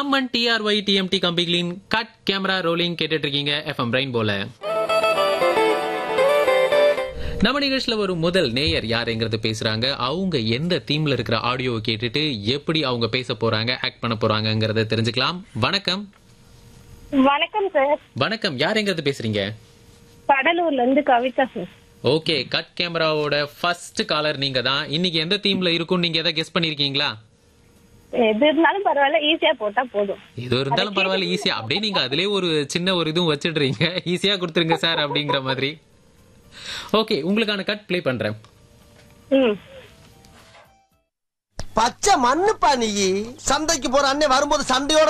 அம்மன் TRY TMT கம்பிகளின் cut camera rolling கேட்டுட்டு இருக்கீங்க எஃப்எம் பிரைன் போல நம்ம நிகழ்ச்சியில ஒரு முதல் நேயர் யாருங்கிறது பேசுறாங்க அவங்க எந்த தீம்ல இருக்கிற ஆடியோவை கேட்டுட்டு எப்படி அவங்க பேச போறாங்க ஆக்ட் பண்ண போறாங்கங்கறத தெரிஞ்சுக்கலாம் வணக்கம் வணக்கம் சார் வணக்கம் யாருங்கிறது பேசுறீங்க கடலூர்ல இருந்து கவிதா சார் ஓகே கட் கேமராவோட ஃபர்ஸ்ட் காலர் நீங்க தான் இன்னைக்கு எந்த தீம்ல இருக்கும் நீங்க எதை கெஸ் பண்ணிருக்கீங்களா எது இருந்தாலும் பரவாயில்ல ஈஸியா போட்டா போதும் எது இருந்தாலும் பரவாயில்ல ஈஸியா அப்படியே நீங்க அதுலயே ஒரு சின்ன ஒரு இதுவும் வச்சிடுறீங்க ஈஸியா கொடுத்துருங்க சார் அப்படிங்கிற மாதிரி ஓகே உங்களுக்கான கட் ப்ளே பண்றேன் ம் பச்சை மண்ணுப்பா நீ சந்தைக்கு போற அண்ணன் வரும்போது சண்டையோட